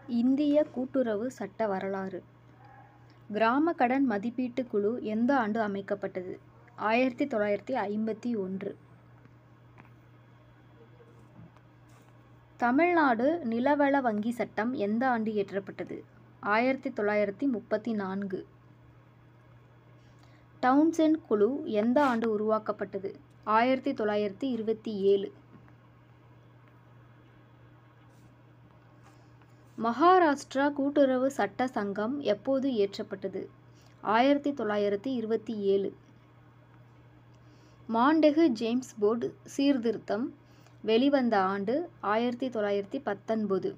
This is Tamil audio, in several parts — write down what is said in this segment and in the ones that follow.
இந்திய கூட்டுறவு சட்ட வரலாறு கிராம கடன் மதிப்பீட்டுக் குழு எந்த ஆண்டு அமைக்கப்பட்டது ஆயிரத்தி தொள்ளாயிரத்தி ஐம்பத்தி ஒன்று தமிழ்நாடு நிலவள வங்கி சட்டம் எந்த ஆண்டு இயற்றப்பட்டது ஆயிரத்தி தொள்ளாயிரத்தி முப்பத்தி நான்கு டவுன்சென்ட் குழு எந்த ஆண்டு உருவாக்கப்பட்டது ஆயிரத்தி தொள்ளாயிரத்தி இருபத்தி ஏழு மகாராஷ்டிரா கூட்டுறவு சட்ட சங்கம் எப்போது இயற்றப்பட்டது ஆயிரத்தி தொள்ளாயிரத்தி இருபத்தி ஏழு மாண்டெகு ஜேம்ஸ் போர்டு சீர்திருத்தம் வெளிவந்த ஆண்டு ஆயிரத்தி தொள்ளாயிரத்தி பத்தொன்பது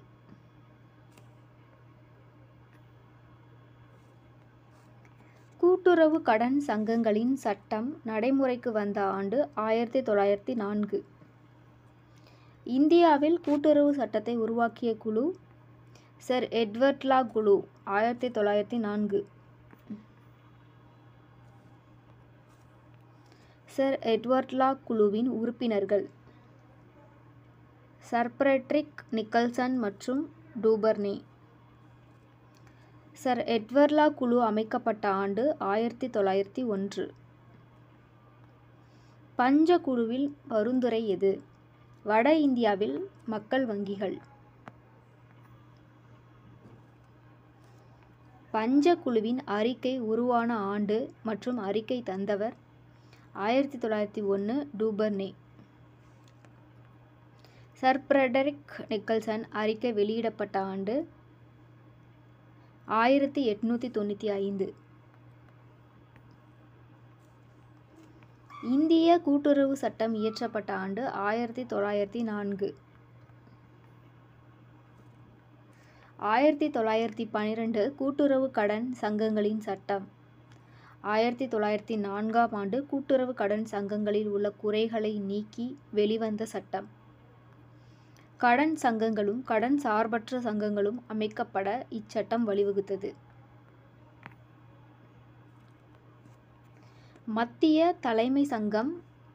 கூட்டுறவு கடன் சங்கங்களின் சட்டம் நடைமுறைக்கு வந்த ஆண்டு ஆயிரத்தி தொள்ளாயிரத்தி நான்கு இந்தியாவில் கூட்டுறவு சட்டத்தை உருவாக்கிய குழு சர் எட்வர்ட் லா குழு ஆயிரத்தி தொள்ளாயிரத்தி நான்கு சர் எட்வர்ட் லா குழுவின் உறுப்பினர்கள் சர் ஃப்ரெட்ரிக் நிக்கல்சன் மற்றும் டூபர்னே சர் எட்வர்லா குழு அமைக்கப்பட்ட ஆண்டு ஆயிரத்தி தொள்ளாயிரத்தி ஒன்று பஞ்ச குழுவில் பரிந்துரை எது வட இந்தியாவில் மக்கள் வங்கிகள் பஞ்ச குழுவின் அறிக்கை உருவான ஆண்டு மற்றும் அறிக்கை தந்தவர் ஆயிரத்தி தொள்ளாயிரத்தி ஒன்று டூபர்னே சர் ஃப்ரெடரிக் நிக்கல்சன் அறிக்கை வெளியிடப்பட்ட ஆண்டு ஆயிரத்தி எட்நூற்றி தொண்ணூற்றி ஐந்து இந்திய கூட்டுறவு சட்டம் இயற்றப்பட்ட ஆண்டு ஆயிரத்தி தொள்ளாயிரத்தி நான்கு ஆயிரத்தி தொள்ளாயிரத்தி பன்னிரெண்டு கூட்டுறவு கடன் சங்கங்களின் சட்டம் ஆயிரத்தி தொள்ளாயிரத்தி நான்காம் ஆண்டு கூட்டுறவு கடன் சங்கங்களில் உள்ள குறைகளை நீக்கி வெளிவந்த சட்டம் கடன் சங்கங்களும் கடன் சார்பற்ற சங்கங்களும் அமைக்கப்பட இச்சட்டம் வழிவகுத்தது மத்திய தலைமை சங்கம்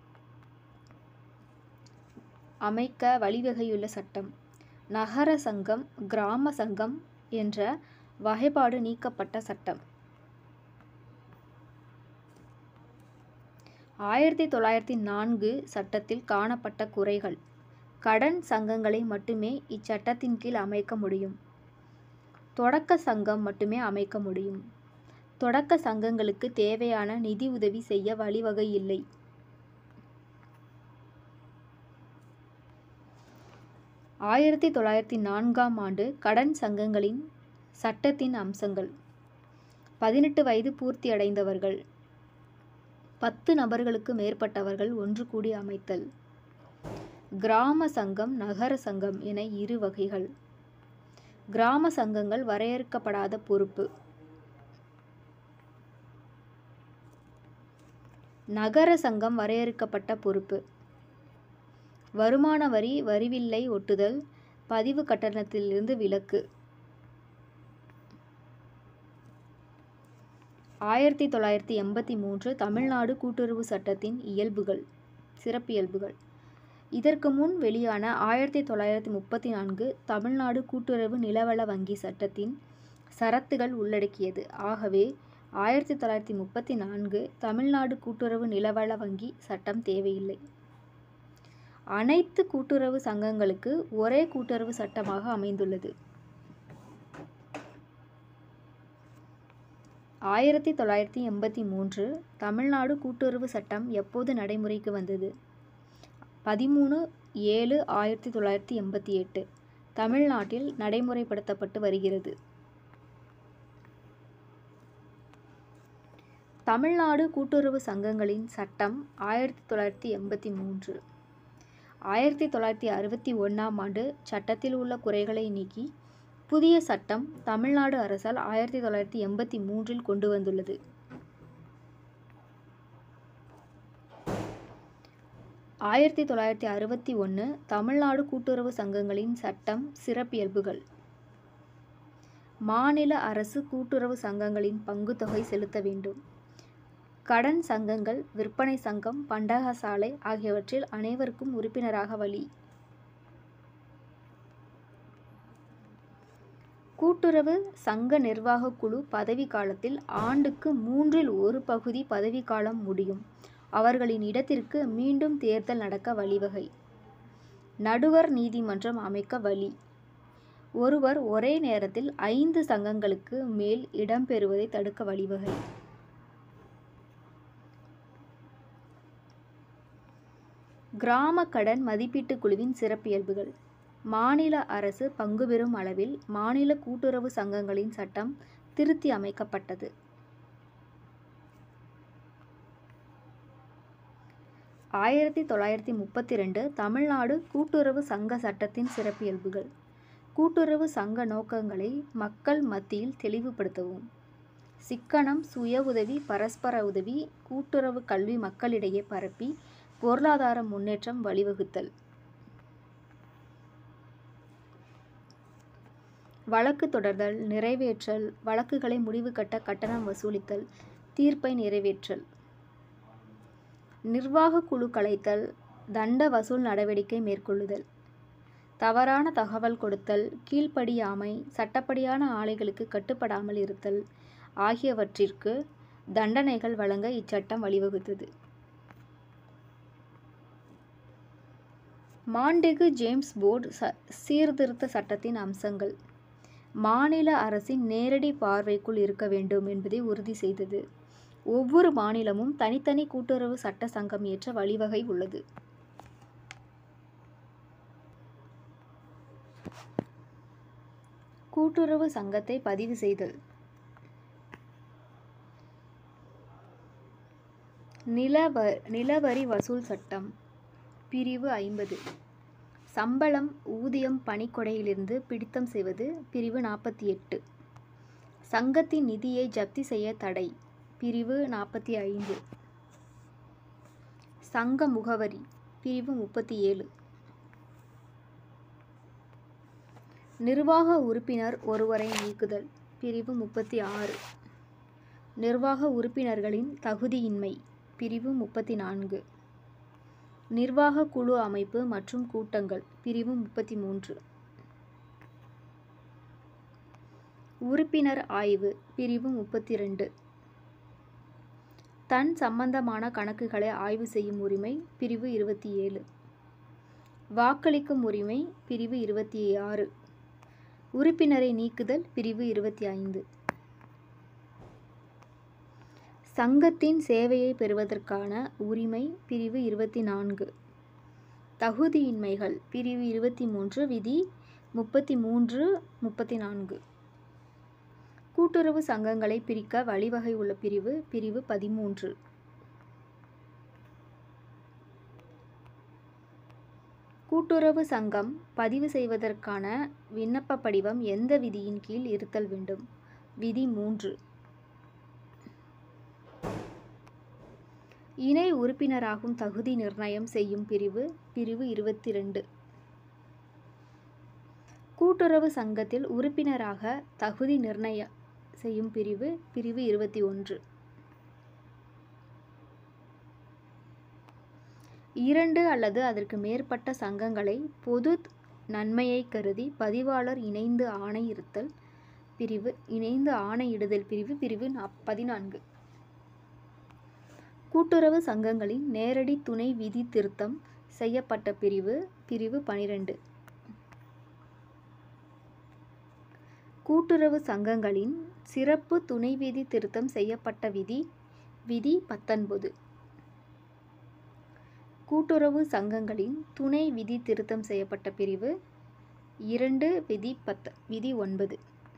அமைக்க வழிவகையுள்ள சட்டம் நகர சங்கம் கிராம சங்கம் என்ற வகைப்பாடு நீக்கப்பட்ட சட்டம் ஆயிரத்தி தொள்ளாயிரத்தி நான்கு சட்டத்தில் காணப்பட்ட குறைகள் கடன் சங்கங்களை மட்டுமே இச்சட்டத்தின் கீழ் அமைக்க முடியும் தொடக்க சங்கம் மட்டுமே அமைக்க முடியும் தொடக்க சங்கங்களுக்கு தேவையான நிதி உதவி செய்ய வழிவகை இல்லை ஆயிரத்தி தொள்ளாயிரத்தி நான்காம் ஆண்டு கடன் சங்கங்களின் சட்டத்தின் அம்சங்கள் பதினெட்டு வயது பூர்த்தியடைந்தவர்கள் பத்து நபர்களுக்கு மேற்பட்டவர்கள் ஒன்று கூடி அமைத்தல் கிராம சங்கம் நகர சங்கம் என இரு வகைகள் கிராம சங்கங்கள் வரையறுக்கப்படாத பொறுப்பு நகர சங்கம் வரையறுக்கப்பட்ட பொறுப்பு வருமான வரி வரிவில்லை ஒட்டுதல் பதிவு கட்டணத்திலிருந்து விலக்கு ஆயிரத்தி தொள்ளாயிரத்தி எண்பத்தி மூன்று தமிழ்நாடு கூட்டுறவு சட்டத்தின் இயல்புகள் சிறப்பியல்புகள் இதற்கு முன் வெளியான ஆயிரத்தி தொள்ளாயிரத்தி முப்பத்தி நான்கு தமிழ்நாடு கூட்டுறவு நிலவள வங்கி சட்டத்தின் சரத்துகள் உள்ளடக்கியது ஆகவே ஆயிரத்தி தொள்ளாயிரத்தி முப்பத்தி நான்கு தமிழ்நாடு கூட்டுறவு நிலவள வங்கி சட்டம் தேவையில்லை அனைத்து கூட்டுறவு சங்கங்களுக்கு ஒரே கூட்டுறவு சட்டமாக அமைந்துள்ளது ஆயிரத்தி தொள்ளாயிரத்தி எண்பத்தி மூன்று தமிழ்நாடு கூட்டுறவு சட்டம் எப்போது நடைமுறைக்கு வந்தது பதிமூணு ஏழு ஆயிரத்தி தொள்ளாயிரத்தி எண்பத்தி எட்டு தமிழ்நாட்டில் நடைமுறைப்படுத்தப்பட்டு வருகிறது தமிழ்நாடு கூட்டுறவு சங்கங்களின் சட்டம் ஆயிரத்தி தொள்ளாயிரத்தி எண்பத்தி மூன்று ஆயிரத்தி தொள்ளாயிரத்தி அறுபத்தி ஒன்றாம் ஆண்டு சட்டத்தில் உள்ள குறைகளை நீக்கி புதிய சட்டம் தமிழ்நாடு அரசால் ஆயிரத்தி தொள்ளாயிரத்தி எண்பத்தி மூன்றில் கொண்டு வந்துள்ளது ஆயிரத்தி தொள்ளாயிரத்தி அறுபத்தி ஒன்று தமிழ்நாடு கூட்டுறவு சங்கங்களின் சட்டம் சிறப்பியல்புகள் மாநில அரசு கூட்டுறவு சங்கங்களின் பங்குத்தொகை செலுத்த வேண்டும் கடன் சங்கங்கள் விற்பனை சங்கம் பண்டகசாலை ஆகியவற்றில் அனைவருக்கும் உறுப்பினராக வழி கூட்டுறவு சங்க நிர்வாகக் குழு பதவி காலத்தில் ஆண்டுக்கு மூன்றில் ஒரு பகுதி பதவிக்காலம் முடியும் அவர்களின் இடத்திற்கு மீண்டும் தேர்தல் நடக்க வழிவகை நடுவர் நீதிமன்றம் அமைக்க வழி ஒருவர் ஒரே நேரத்தில் ஐந்து சங்கங்களுக்கு மேல் இடம்பெறுவதை தடுக்க வழிவகை கிராம கடன் மதிப்பீட்டுக் குழுவின் சிறப்பியல்புகள் மாநில அரசு பங்குபெறும் அளவில் மாநில கூட்டுறவு சங்கங்களின் சட்டம் திருத்தி அமைக்கப்பட்டது ஆயிரத்தி தொள்ளாயிரத்தி முப்பத்தி ரெண்டு தமிழ்நாடு கூட்டுறவு சங்க சட்டத்தின் சிறப்பியல்புகள் கூட்டுறவு சங்க நோக்கங்களை மக்கள் மத்தியில் தெளிவுபடுத்தவும் சிக்கனம் சுய உதவி பரஸ்பர உதவி கூட்டுறவு கல்வி மக்களிடையே பரப்பி பொருளாதார முன்னேற்றம் வழிவகுத்தல் வழக்கு தொடர்தல் நிறைவேற்றல் வழக்குகளை முடிவு கட்ட கட்டணம் வசூலித்தல் தீர்ப்பை நிறைவேற்றல் நிர்வாக குழு கலைத்தல் தண்ட வசூல் நடவடிக்கை மேற்கொள்ளுதல் தவறான தகவல் கொடுத்தல் கீழ்ப்படியாமை சட்டப்படியான ஆலைகளுக்கு கட்டுப்படாமல் இருத்தல் ஆகியவற்றிற்கு தண்டனைகள் வழங்க இச்சட்டம் வழிவகுத்தது மாண்டெகு ஜேம்ஸ் போர்டு ச சீர்திருத்த சட்டத்தின் அம்சங்கள் மாநில அரசின் நேரடி பார்வைக்குள் இருக்க வேண்டும் என்பதை உறுதி செய்தது ஒவ்வொரு மாநிலமும் தனித்தனி கூட்டுறவு சட்ட சங்கம் ஏற்ற வழிவகை உள்ளது கூட்டுறவு சங்கத்தை பதிவு செய்தல் நிலவ நிலவரி வசூல் சட்டம் பிரிவு ஐம்பது சம்பளம் ஊதியம் பணிக்கொடையிலிருந்து பிடித்தம் செய்வது பிரிவு நாற்பத்தி எட்டு சங்கத்தின் நிதியை ஜப்தி செய்ய தடை பிரிவு நாற்பத்தி ஐந்து சங்க முகவரி பிரிவு முப்பத்தி ஏழு நிர்வாக உறுப்பினர் ஒருவரை நீக்குதல் பிரிவு முப்பத்தி ஆறு நிர்வாக உறுப்பினர்களின் தகுதியின்மை பிரிவு முப்பத்தி நான்கு நிர்வாக குழு அமைப்பு மற்றும் கூட்டங்கள் பிரிவு முப்பத்தி மூன்று உறுப்பினர் ஆய்வு பிரிவு முப்பத்தி ரெண்டு தன் சம்பந்தமான கணக்குகளை ஆய்வு செய்யும் உரிமை பிரிவு இருபத்தி ஏழு வாக்களிக்கும் உரிமை பிரிவு இருபத்தி ஆறு உறுப்பினரை நீக்குதல் பிரிவு இருபத்தி ஐந்து சங்கத்தின் சேவையை பெறுவதற்கான உரிமை பிரிவு இருபத்தி நான்கு தகுதியின்மைகள் பிரிவு இருபத்தி மூன்று விதி முப்பத்தி மூன்று முப்பத்தி நான்கு கூட்டுறவு சங்கங்களை பிரிக்க வழிவகை உள்ள பிரிவு பிரிவு பதிமூன்று கூட்டுறவு சங்கம் பதிவு செய்வதற்கான விண்ணப்ப படிவம் எந்த விதியின் கீழ் இருத்தல் வேண்டும் விதி மூன்று இணை உறுப்பினராகும் தகுதி நிர்ணயம் செய்யும் பிரிவு பிரிவு இருபத்தி ரெண்டு கூட்டுறவு சங்கத்தில் உறுப்பினராக தகுதி நிர்ணய செய்யும் பிரிவு பிரிவு இருபத்தி ஒன்று இரண்டு அல்லது அதற்கு மேற்பட்ட சங்கங்களை பொது நன்மையை கருதி பதிவாளர் இணைந்து ஆணை இருத்தல் பிரிவு இணைந்து ஆணையிடுதல் பிரிவு பிரிவு நாப் பதினான்கு கூட்டுறவு சங்கங்களின் நேரடி துணை விதி திருத்தம் செய்யப்பட்ட பிரிவு பிரிவு பனிரெண்டு கூட்டுறவு சங்கங்களின் சிறப்பு துணை விதி திருத்தம் செய்யப்பட்ட விதி விதி பத்தொன்பது கூட்டுறவு சங்கங்களின் துணை விதி திருத்தம் செய்யப்பட்ட பிரிவு இரண்டு விதி பத்து விதி ஒன்பது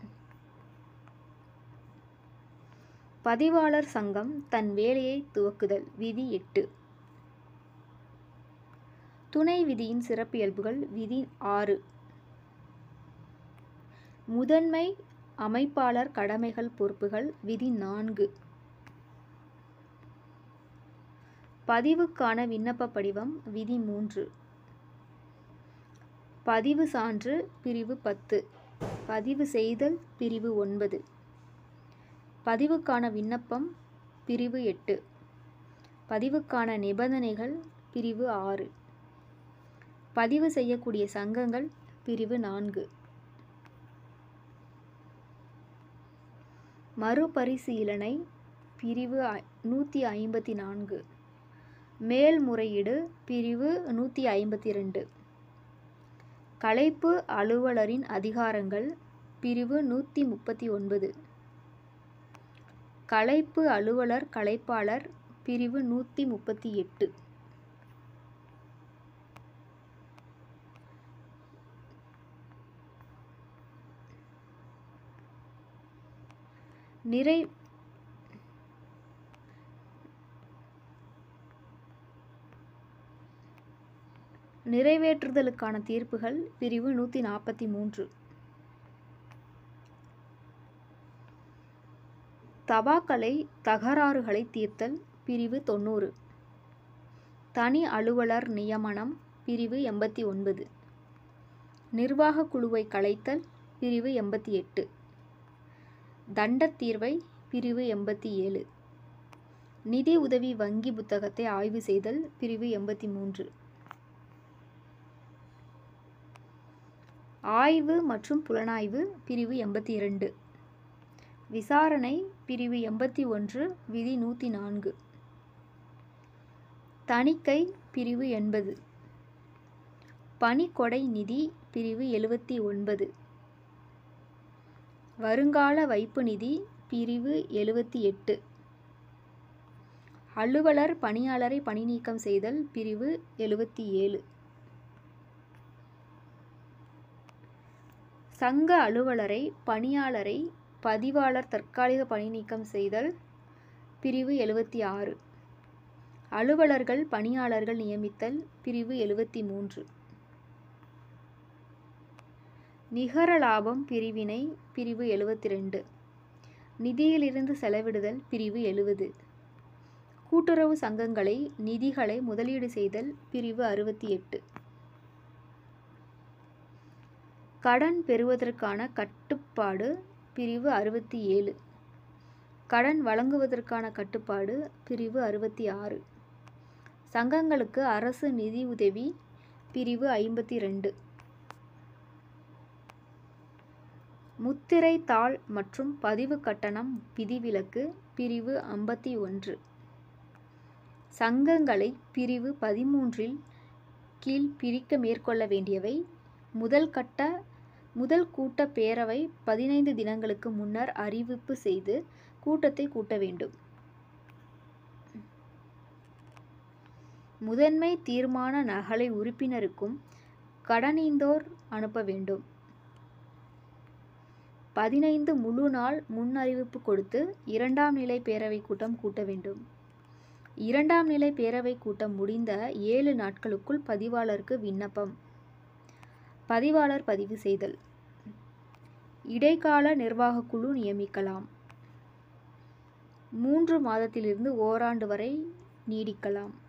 பதிவாளர் சங்கம் தன் வேலையை துவக்குதல் விதி எட்டு துணை விதியின் சிறப்பியல்புகள் விதி ஆறு முதன்மை அமைப்பாளர் கடமைகள் பொறுப்புகள் விதி நான்கு பதிவுக்கான விண்ணப்ப படிவம் விதி மூன்று பதிவு சான்று பிரிவு பத்து பதிவு செய்தல் பிரிவு ஒன்பது பதிவுக்கான விண்ணப்பம் பிரிவு எட்டு பதிவுக்கான நிபந்தனைகள் பிரிவு ஆறு பதிவு செய்யக்கூடிய சங்கங்கள் பிரிவு நான்கு மறுபரிசீலனை பிரிவு நூற்றி ஐம்பத்தி நான்கு மேல்முறையீடு பிரிவு நூற்றி ஐம்பத்தி ரெண்டு கலைப்பு அலுவலரின் அதிகாரங்கள் பிரிவு நூற்றி முப்பத்தி ஒன்பது கலைப்பு அலுவலர் கலைப்பாளர் பிரிவு நூற்றி முப்பத்தி எட்டு நிறை நிறைவேற்றுதலுக்கான தீர்ப்புகள் பிரிவு நூற்றி நாற்பத்தி மூன்று தபாக்களை தகராறுகளை தீர்த்தல் பிரிவு தொண்ணூறு தனி அலுவலர் நியமனம் பிரிவு எண்பத்தி ஒன்பது நிர்வாக குழுவை கலைத்தல் பிரிவு எண்பத்தி எட்டு தண்டத் தீர்வை பிரிவு எண்பத்தி ஏழு நிதி உதவி வங்கி புத்தகத்தை ஆய்வு செய்தல் பிரிவு எண்பத்தி மூன்று ஆய்வு மற்றும் புலனாய்வு பிரிவு எண்பத்தி இரண்டு விசாரணை பிரிவு எண்பத்தி ஒன்று விதி நூற்றி நான்கு தணிக்கை பிரிவு எண்பது பணிக்கொடை நிதி பிரிவு எழுபத்தி ஒன்பது வருங்கால வைப்பு நிதி பிரிவு எழுபத்தி எட்டு அலுவலர் பணியாளரை பணி நீக்கம் செய்தல் பிரிவு எழுபத்தி ஏழு சங்க அலுவலரை பணியாளரை பதிவாளர் தற்காலிக பணி நீக்கம் செய்தல் பிரிவு எழுபத்தி ஆறு அலுவலர்கள் பணியாளர்கள் நியமித்தல் பிரிவு எழுபத்தி மூன்று நிகர லாபம் பிரிவினை பிரிவு எழுபத்தி ரெண்டு நிதியிலிருந்து செலவிடுதல் பிரிவு எழுபது கூட்டுறவு சங்கங்களை நிதிகளை முதலீடு செய்தல் பிரிவு அறுபத்தி எட்டு கடன் பெறுவதற்கான கட்டுப்பாடு பிரிவு அறுபத்தி ஏழு கடன் வழங்குவதற்கான கட்டுப்பாடு பிரிவு அறுபத்தி ஆறு சங்கங்களுக்கு அரசு நிதி உதவி பிரிவு ஐம்பத்தி ரெண்டு முத்திரை தாள் மற்றும் பதிவு கட்டணம் விதிவிலக்கு பிரிவு ஐம்பத்தி ஒன்று சங்கங்களை பிரிவு பதிமூன்றில் கீழ் பிரிக்க மேற்கொள்ள வேண்டியவை முதல் கட்ட முதல் கூட்ட பேரவை பதினைந்து தினங்களுக்கு முன்னர் அறிவிப்பு செய்து கூட்டத்தை கூட்ட வேண்டும் முதன்மை தீர்மான நகலை உறுப்பினருக்கும் கடனீந்தோர் அனுப்ப வேண்டும் பதினைந்து முழு நாள் முன் அறிவிப்பு கொடுத்து இரண்டாம் நிலை பேரவை கூட்டம் கூட்ட வேண்டும் இரண்டாம் நிலை பேரவை கூட்டம் முடிந்த ஏழு நாட்களுக்குள் பதிவாளருக்கு விண்ணப்பம் பதிவாளர் பதிவு செய்தல் இடைக்கால நிர்வாகக் குழு நியமிக்கலாம் மூன்று மாதத்திலிருந்து ஓராண்டு வரை நீடிக்கலாம்